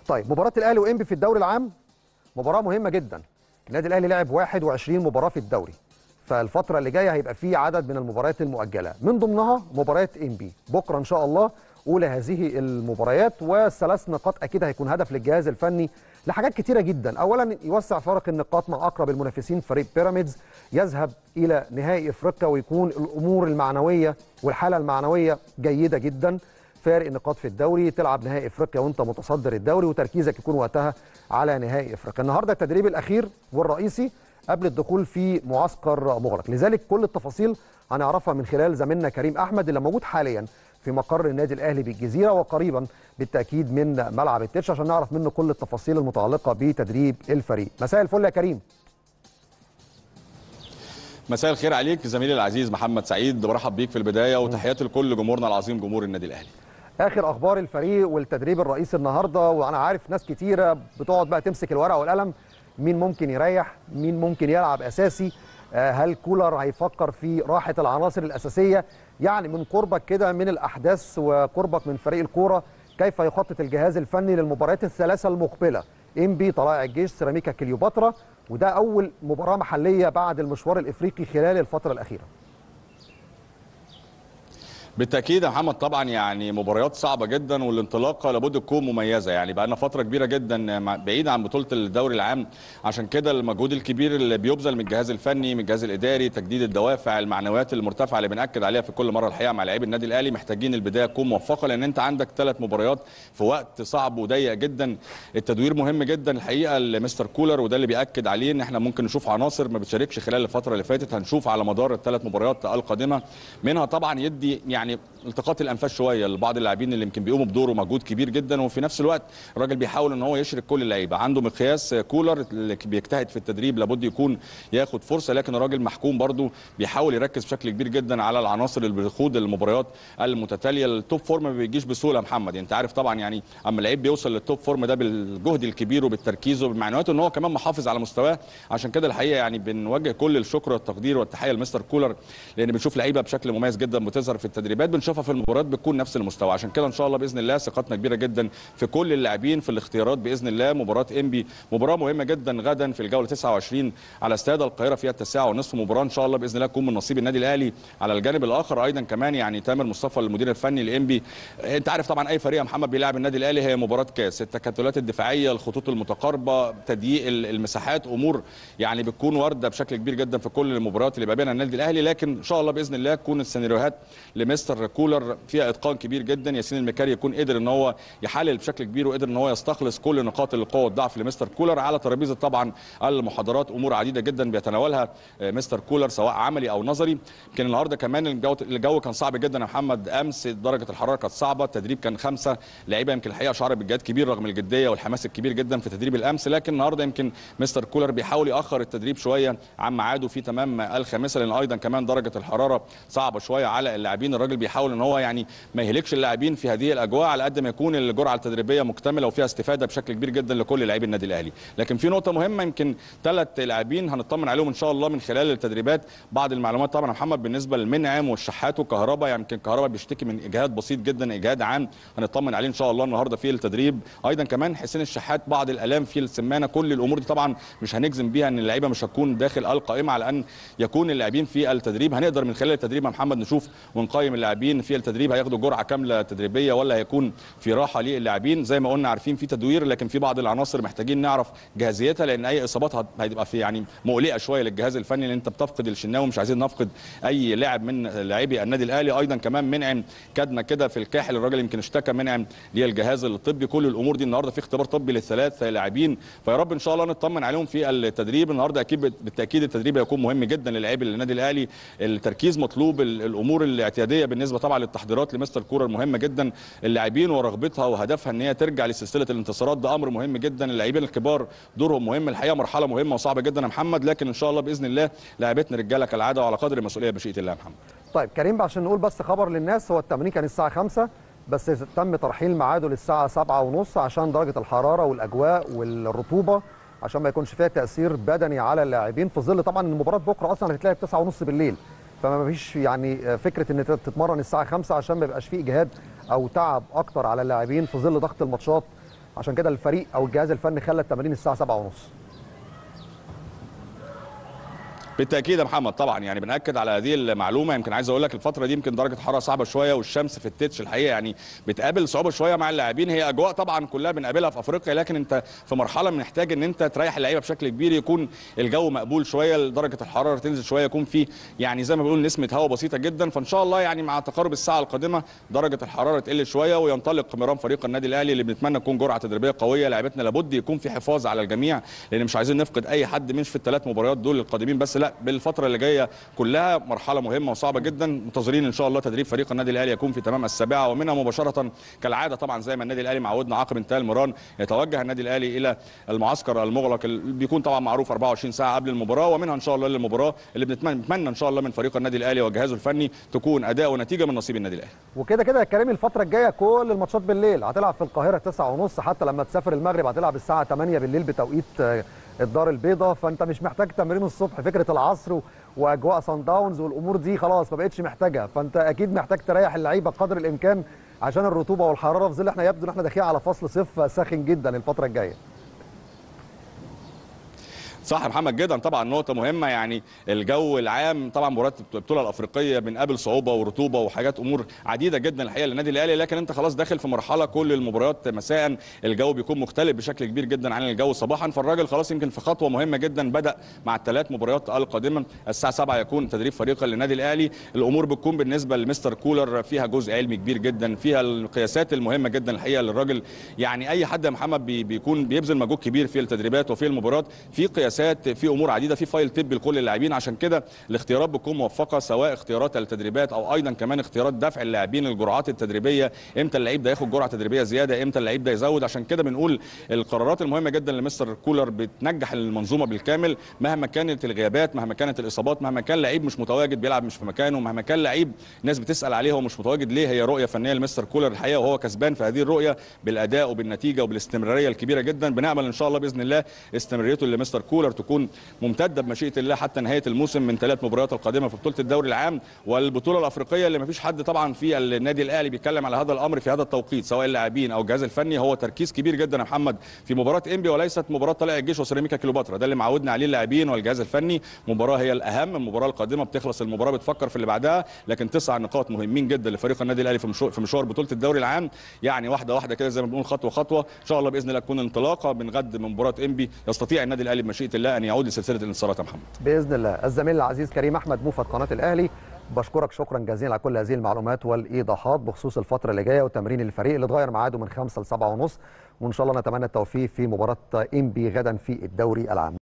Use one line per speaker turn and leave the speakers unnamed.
طيب مباراه الاهلي وانبي في الدوري العام مباراه مهمه جدا النادي الاهلي لعب 21 مباراه في الدوري فالفتره اللي جايه هيبقى في عدد من المباريات المؤجله من ضمنها مباراه انبي بكره ان شاء الله اولى هذه المباريات والثلاث نقاط اكيد هيكون هدف للجهاز الفني لحاجات كتيره جدا اولا يوسع فارق النقاط مع اقرب المنافسين فريق بيراميدز يذهب الى نهائي افريقيا ويكون الامور المعنويه والحاله المعنويه جيده جدا فارق نقاط في الدوري تلعب نهائي افريقيا وانت متصدر الدوري وتركيزك يكون وقتها على نهائي افريقيا النهارده التدريب الاخير والرئيسي قبل الدخول في معسكر مغلق لذلك كل التفاصيل هنعرفها من خلال زميلنا كريم احمد اللي موجود حاليا في مقر النادي الاهلي بالجزيره وقريبا بالتاكيد من ملعب التتش عشان نعرف منه كل التفاصيل المتعلقه بتدريب الفريق مساء الفل يا كريم
مساء الخير عليك زميلي العزيز محمد سعيد برحب بيك في البدايه وتحياتي لكل جمهورنا العظيم جمهور النادي الاهلي
اخر اخبار الفريق والتدريب الرئيسي النهارده وانا عارف ناس كتيره بتقعد بقى تمسك الورقه والقلم مين ممكن يريح مين ممكن يلعب اساسي هل كولر هيفكر في راحه العناصر الاساسيه يعني من قربك كده من الاحداث وقربك من فريق الكوره كيف يخطط الجهاز الفني للمباريات الثلاثه المقبله انبي طلائع الجيش سيراميكا كليوباترا وده اول مباراه محليه بعد المشوار الافريقي خلال الفتره الاخيره
بالتاكيد يا محمد طبعا يعني مباريات صعبه جدا والانطلاقه لابد تكون مميزه يعني بقى لنا فتره كبيره جدا بعيد عن بطوله الدوري العام عشان كده المجهود الكبير اللي بيبذل من الجهاز الفني من الجهاز الاداري تجديد الدوافع المعنويات المرتفعه اللي بناكد عليها في كل مره الحقيقه مع لاعبي النادي الاهلي محتاجين البدايه تكون موفقه لان انت عندك ثلاث مباريات في وقت صعب وضيق جدا التدوير مهم جدا الحقيقه لمستر كولر وده اللي بياكد عليه ان احنا ممكن نشوف عناصر ما بتشاركش خلال الفتره اللي فاتت هنشوف على مدار الثلاث مباريات القادمه منها طبعا يدي يعني التقاط الانفاس شويه لبعض اللاعبين اللي يمكن بيقوموا بدوره مجهود كبير جدا وفي نفس الوقت الراجل بيحاول ان هو يشرك كل اللعيبه عنده مقياس كولر اللي بيجتهد في التدريب لابد يكون ياخد فرصه لكن الراجل محكوم برده بيحاول يركز بشكل كبير جدا على العناصر اللي بتخوض المباريات المتتاليه التوب فورم ما بيجيش بسهوله محمد انت عارف طبعا يعني اما اللعيب بيوصل للتوب فورم ده بالجهد الكبير وبالتركيز وبمعنوياته ان هو كمان محافظ على مستواه عشان كده الحقيقه يعني بنوجه كل الشكر والتقدير والتحيه لمستر كولر لان بنشوف لعيبه بشكل مميز جدا بتظهر في التدريبات بنشوفها في المباريات بتكون نفس المستوى عشان كده ان شاء الله باذن الله ثقتنا كبيره جدا في كل اللاعبين في الاختيارات باذن الله مباراه انبي مباراه مهمه جدا غدا في الجوله 29 على استاد القاهره فيها التاسعه ونصف مباراه ان شاء الله باذن الله تكون من نصيب النادي الاهلي على الجانب الاخر ايضا كمان يعني تامر مصطفى المدير الفني لانبي انت عارف طبعا اي فريق يا محمد بيلعب النادي الاهلي هي مباراه كاس التكتلات الدفاعيه الخطوط المتقاربه تضييق المساحات امور يعني بتكون وارده بشكل كبير جدا في كل المباريات اللي بيقابلها النادي الاهلي لكن ان شاء الله باذن الله تكون السيناريوهات لمستر كولر فيها اتقان كبير جدا ياسين المكاري يكون قدر ان هو يحلل بشكل كبير وقدر ان هو يستخلص كل نقاط القوه والضعف لمستر كولر على ترابيزه طبعا المحاضرات امور عديده جدا بيتناولها مستر كولر سواء عملي او نظري يمكن النهارده كمان الجو الجو كان صعب جدا يا محمد امس درجه الحراره كانت صعبه التدريب كان خمسه لعيبه يمكن الحقيقه شعر بجهاد كبير رغم الجديه والحماس الكبير جدا في تدريب الامس لكن النهارده يمكن مستر كولر بيحاول ياخر التدريب شويه عن ميعاده في تمام الخامسه لان ايضا كمان درجه الحراره صعبه شويه على اللاعبين الراجل بيحاول ان هو يعني ما يهلكش اللاعبين في هذه الاجواء على قد ما يكون الجرعه التدريبيه مكتمله وفيها استفاده بشكل كبير جدا لكل لاعبي النادي الاهلي لكن في نقطه مهمه يمكن ثلاث لاعبين هنطمن عليهم ان شاء الله من خلال التدريبات بعض المعلومات طبعا يا محمد بالنسبه للمنعم والشحات وكهربا يعني يمكن كهربا بيشتكي من اجهاد بسيط جدا اجهاد عام هنطمن عليه ان شاء الله النهارده في التدريب ايضا كمان حسين الشحات بعض الالام في السمانه كل الامور دي طبعا مش هنجزم بيها ان اللعيبه مش هتكون داخل القائمه على ان يكون اللاعبين في التدريب هنقدر من خلال التدريب يا محمد نشوف ونقيم اللاعبين في التدريب هياخدوا جرعه كامله تدريبيه ولا هيكون في راحه للاعبين زي ما قلنا عارفين في تدوير لكن في بعض العناصر محتاجين نعرف جاهزيتها لان اي اصابات هتبقى في يعني مقلقه شويه للجهاز الفني لان انت بتفقد الشناوي مش عايزين نفقد اي لاعب من لاعبي النادي الاهلي ايضا كمان منعم كدمه كده في الكاحل الراجل يمكن اشتكى منعم للجهاز الطبي كل الامور دي النهارده في اختبار طبي للثلاث لاعبين فيا رب ان شاء الله نطمن عليهم في التدريب النهارده اكيد بالتاكيد التدريب هيكون مهم جدا للاعبي النادي الاهلي التركيز مطلوب الامور الاعتياديه بالنسبه طبعا للتحضيرات لمستر كورر مهمه جدا اللاعبين ورغبتها وهدفها ان هي ترجع لسلسله الانتصارات ده امر مهم جدا اللاعبين الكبار دورهم مهم الحقيقه مرحله مهمه وصعبه جدا يا محمد لكن ان شاء الله باذن الله لاعبتنا رجاله كالعاده وعلى قدر المسؤوليه بشيئه الله يا محمد
طيب كريم عشان نقول بس خبر للناس هو التمرين كان الساعه 5 بس تم ترحيل ميعاده للساعه 7 ونص عشان درجه الحراره والاجواء والرطوبه عشان ما يكونش فيها تاثير بدني على اللاعبين في ظل طبعا المباراه بكره اصلا هتتلعب 9 ونص بالليل فما فيش يعني فكره ان تتمرن الساعه 5 عشان ما يبقاش فيه اجهاد او تعب اكتر على اللاعبين في ظل ضغط الماتشات عشان كده الفريق او الجهاز الفني خلى التمارين الساعه 7:30
بالتاكيد يا محمد طبعا يعني بناكد على هذه المعلومه يمكن عايز اقول لك الفتره دي يمكن درجه حراره صعبه شويه والشمس في التتش الحقيقه يعني بتقابل صعوبه شويه مع اللاعبين هي اجواء طبعا كلها بنقابلها في افريقيا لكن انت في مرحله محتاج ان انت تريح اللعيبه بشكل كبير يكون الجو مقبول شويه درجه الحراره تنزل شويه يكون في يعني زي ما بنقول نسمه هواء بسيطه جدا فان شاء الله يعني مع تقارب الساعه القادمه درجه الحراره تقل شويه وينطلق مرام فريق النادي الاهلي اللي بنتمنى تكون جرعه تدريبيه قويه لاعبتنا لابد يكون في حفاظ على الجميع لان مش عايزين نفقد اي حد مش في الثلاث مباريات دول القادمين بس لا بالفتره اللي جايه كلها مرحله مهمه وصعبه جدا منتظرين ان شاء الله تدريب فريق النادي الاهلي يكون في تمام السابعه ومنها مباشره كالعاده طبعا زي ما النادي الاهلي معودنا عقب انتهاء المران يتوجه النادي الاهلي الى المعسكر المغلق اللي بيكون طبعا معروف 24 ساعه قبل المباراه ومنها ان شاء الله للمباراه اللي بنتمنى بنتمنى ان شاء الله من فريق النادي الاهلي وجهازه الفني تكون اداء ونتيجه من نصيب النادي الاهلي
وكده كده يا كريم الفتره الجايه كل الماتشات بالليل هتلعب في القاهره 9:30 حتى لما تسافر المغرب هتلعب الساعه 8 بالليل بتوقيت آه، الدار البيضاء فانت مش محتاج تمرين الصبح فكره العصر و... واجواء سان داونز والامور دي خلاص ما بقتش محتاجها فانت اكيد محتاج تريح اللعيبه قدر الامكان عشان الرطوبه والحراره في ظل احنا يبدو ان احنا داخلين على فصل صيف ساخن جدا الفتره الجايه
صح يا محمد جدا طبعا نقطة مهمة يعني الجو العام طبعا مباريات البطولة الأفريقية بنقابل صعوبة ورطوبة وحاجات أمور عديدة جدا الحقيقة للنادي الأهلي لكن أنت خلاص داخل في مرحلة كل المباريات مساء الجو بيكون مختلف بشكل كبير جدا عن الجو صباحا فالراجل خلاص يمكن في خطوة مهمة جدا بدأ مع الثلاث مباريات القادمة الساعة 7 يكون تدريب فريق للنادي الأهلي الأمور بتكون بالنسبة لمستر كولر فيها جزء علمي كبير جدا فيها القياسات المهمة جدا الحقيقة للراجل يعني أي حد يا محمد بي- بيكون بيبذل مجهود كبير في التدريبات وفي المباريات في قياسات في امور عديده في فايل طبي لكل اللاعبين عشان كده الاختيارات بتكون موفقه سواء اختيارات التدريبات او ايضا كمان اختيارات دفع اللاعبين الجرعات التدريبيه امتى اللعيب ده ياخد جرعه تدريبيه زياده امتى اللعيب ده يزود عشان كده بنقول القرارات المهمه جدا لمستر كولر بتنجح المنظومه بالكامل مهما كانت الغيابات مهما كانت الاصابات مهما كان لعيب مش متواجد بيلعب مش في مكانه مهما كان لعيب ناس بتسال عليه هو مش متواجد ليه هي رؤيه فنيه لمستر كولر الحقيقه وهو كسبان في هذه الرؤيه بالاداء وبالنتيجه وبالاستمراريه الكبيره جدا بنامل ان شاء الله باذن الله استمراريته لمستر كولر تكون ممتده بمشيئه الله حتى نهايه الموسم من ثلاث مباريات القادمه في بطوله الدوري العام والبطوله الافريقيه اللي ما فيش حد طبعا في النادي الاهلي بيتكلم على هذا الامر في هذا التوقيت سواء اللاعبين او الجهاز الفني هو تركيز كبير جدا يا محمد في مباراه انبي وليست مباراه طلائع الجيش وسيراميكا كيلوباترا ده اللي معودنا عليه اللاعبين والجهاز الفني مباراه هي الاهم المباراه القادمه بتخلص المباراه بتفكر في اللي بعدها لكن تسع نقاط مهمين جدا لفريق النادي الاهلي في مشوار في مشوار بطوله الدوري العام يعني واحده واحده كده زي ما بنقول خطوه خطوه ان شاء الله باذن الله تكون انطلاقه من غد من مباراه انبي يستطيع النادي الاهلي بمشيئه الله ان يعود لسلسله الانتصارات يا محمد
باذن الله الزميل العزيز كريم احمد موفد قناه الاهلي بشكرك شكرا جزيلا على كل هذه المعلومات والايضاحات بخصوص الفتره اللي جايه وتمرين الفريق اللي اتغير ميعاده من 5 ل 7 ونص وان شاء الله نتمنى التوفيق في مباراه انبي غدا في الدوري العام